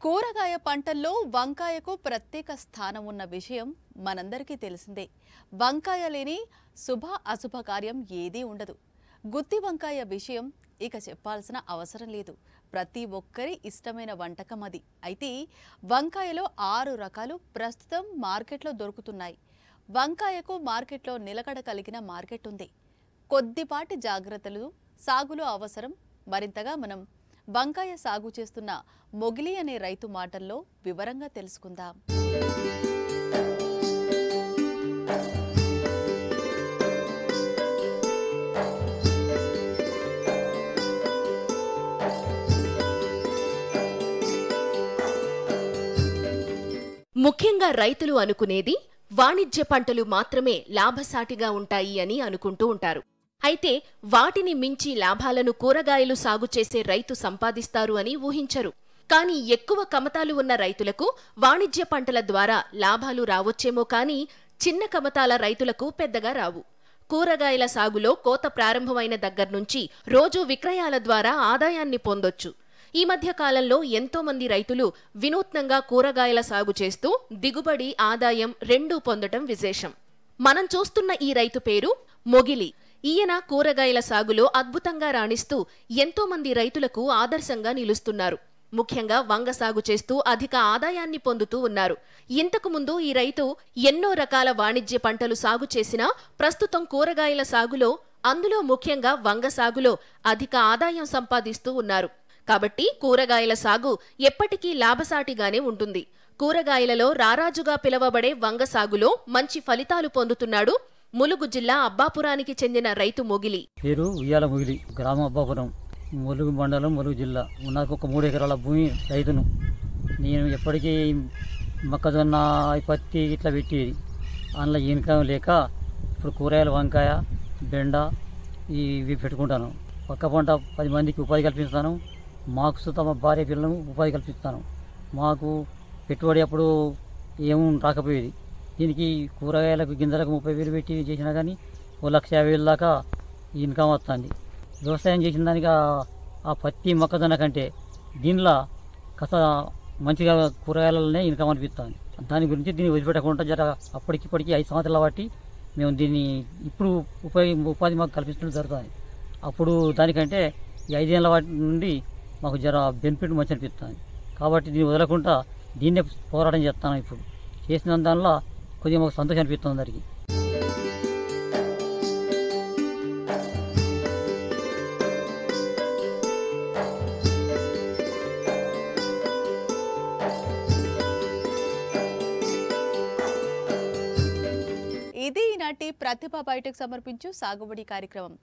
కూరగాయ పంటల్లో వంకాయకు ప్రత్యేక స్థానం ఉన్న విషయం మనందరికీ తెలిసిందే వంకాయ లేని శుభ అశుభ కార్యం ఏదీ ఉండదు గుత్తి వంకాయ విషయం ఇక చెప్పాల్సిన అవసరం లేదు ప్రతి ఒక్కరి ఇష్టమైన వంటకం అది అయితే వంకాయలో ఆరు రకాలు ప్రస్తుతం మార్కెట్లో దొరుకుతున్నాయి వంకాయకు మార్కెట్లో నిలకడ కలిగిన మార్కెట్ ఉంది కొద్దిపాటి జాగ్రత్తలు సాగులో అవసరం మరింతగా మనం వంకాయ సాగు చేస్తున్న మొగిలి అనే రైతు మాటల్లో వివరంగా తెలుసుకుందాం ముఖ్యంగా రైతులు అనుకునేది వాణిజ్య పంటలు మాత్రమే లాభసాటిగా ఉంటాయి అని అనుకుంటూ ఉంటారు అయితే వాటిని మించి లాభాలను కూరగాయలు సాగు చేసే రైతు సంపాదిస్తారు అని ఊహించరు కానీ ఎక్కువ కమతాలు ఉన్న రైతులకు వాణిజ్య పంటల ద్వారా లాభాలు రావచ్చేమో కానీ చిన్న కమతాల రైతులకు పెద్దగా రావు కూరగాయల సాగులో కోత ప్రారంభమైన దగ్గర్నుంచి రోజూ విక్రయాల ద్వారా ఆదాయాన్ని పొందొచ్చు ఈ మధ్య కాలంలో ఎంతో మంది రైతులు వినూత్నంగా కూరగాయల సాగు చేస్తూ దిగుబడి ఆదాయం రెండూ పొందటం విశేషం మనం చూస్తున్న ఈ రైతు పేరు మొగిలి ఈయన కూరగాయల సాగులో అద్భుతంగా రాణిస్తూ ఎంతో మంది రైతులకు ఆదర్శంగా నిలుస్తున్నారు ముఖ్యంగా వంగ సాగు చేస్తూ అధిక ఆదాయాన్ని పొందుతూ ఉన్నారు ఇంతకు ముందు ఈ రైతు ఎన్నో రకాల వాణిజ్య పంటలు సాగు చేసినా ప్రస్తుతం కూరగాయల సాగులో అందులో ముఖ్యంగా వంగ సాగులో అధిక ఆదాయం సంపాదిస్తూ ఉన్నారు కాబట్టి కూరగాయల సాగు ఎప్పటికీ లాభసాటిగానే ఉంటుంది కూరగాయలలో రారాజుగా పిలవబడే వంగ సాగులో మంచి ఫలితాలు పొందుతున్నాడు ములుగు జిల్లా అబ్బాపురానికి చెందిన రైతు మొగిలి పేరు ఉయ్యాల ముగిలి గ్రామం అబ్బాపురం ములుగు మండలం ములుగు జిల్లా నాకు ఒక మూడు ఎకరాల భూమి రైతును నేను ఎప్పటికీ మొక్కజొన్న పత్తి ఇట్లా పెట్టేది అందులో ఇన్కమ్ లేక ఇప్పుడు కూరగాయలు వంకాయ బెండ ఇవి పెట్టుకుంటాను పక్క పంట పది మందికి ఉపాధి కల్పిస్తాను మాకు సుత మా భార్య పిల్లలకు ఉపాధి కల్పిస్తాను మాకు పెట్టుబడి అప్పుడు ఏం రాకపోయేది దీనికి కూరగాయలకు గింజలకు ముప్పై వేలు పెట్టి చేసినా కానీ ఓ లక్ష యాభై వేలు దాకా ఇన్కమ్ వస్తుంది వ్యవసాయం చేసిన దానికి ఆ- ఆ పత్తి మొక్కజొన్న కంటే దీనిలో కాస్త మంచిగా కూరగాయలనే ఇన్కమ్ అనిపిస్తుంది దాని గురించి దీన్ని వదిలిపెట్టకుండా జర అప్పటికి ఇప్పటికి ఐదు సంవత్సరాల బట్టి మేము దీన్ని ఇప్పుడు ఉపాధి ఉపాధి మాకు కల్పించడం జరుగుతుంది అప్పుడు దానికంటే ఈ ఐదేళ్ళ వాటి నుండి మాకు జర బెనిఫిట్ మంచి అనిపిస్తుంది కాబట్టి దీన్ని వదలకుండా దీన్నే పోరాటం చేస్తాను ఇప్పుడు చేసిన దానిలో కొద్దిగా మాకు సంతోషం అనిపిస్తుంది అందరికీ ఇది ఈనాటి ప్రతిభ బయటకు సమర్పించు సాగుబడి కార్యక్రమం